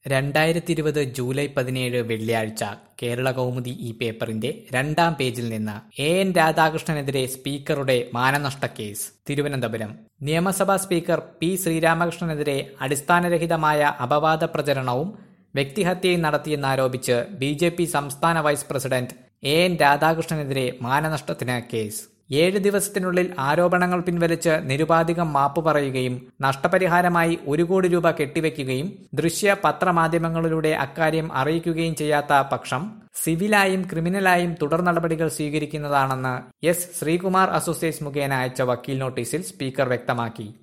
രണ്ടായിരത്തി ഇരുപത് ജൂലൈ പതിനേഴ് വെള്ളിയാഴ്ച കേരള കൗമുദി ഈ പേപ്പറിന്റെ രണ്ടാം പേജിൽ നിന്ന് എ എൻ രാധാകൃഷ്ണനെതിരെ സ്പീക്കറുടെ മാനനഷ്ട കേസ് തിരുവനന്തപുരം നിയമസഭാ സ്പീക്കർ പി ശ്രീരാമകൃഷ്ണനെതിരെ അടിസ്ഥാനരഹിതമായ അപവാദ പ്രചരണവും വ്യക്തിഹത്യയും നടത്തിയെന്നാരോപിച്ച് ബി ജെ പി സംസ്ഥാന വൈസ് പ്രസിഡന്റ് എ എൻ രാധാകൃഷ്ണനെതിരെ മാനനഷ്ടത്തിന് കേസ് ഏഴ് ദിവസത്തിനുള്ളിൽ ആരോപണങ്ങൾ പിൻവലിച്ച് നിരുപാധികം മാപ്പ് പറയുകയും നഷ്ടപരിഹാരമായി ഒരു കോടി രൂപ കെട്ടിവെക്കുകയും ദൃശ്യ പത്രമാധ്യമങ്ങളിലൂടെ അക്കാര്യം അറിയിക്കുകയും ചെയ്യാത്ത പക്ഷം സിവിലായും ക്രിമിനലായും തുടർ നടപടികൾ സ്വീകരിക്കുന്നതാണെന്ന് എസ് ശ്രീകുമാർ അസോസിയേറ്റ്സ് മുഖേന അയച്ച വക്കീൽ നോട്ടീസിൽ സ്പീക്കർ വ്യക്തമാക്കി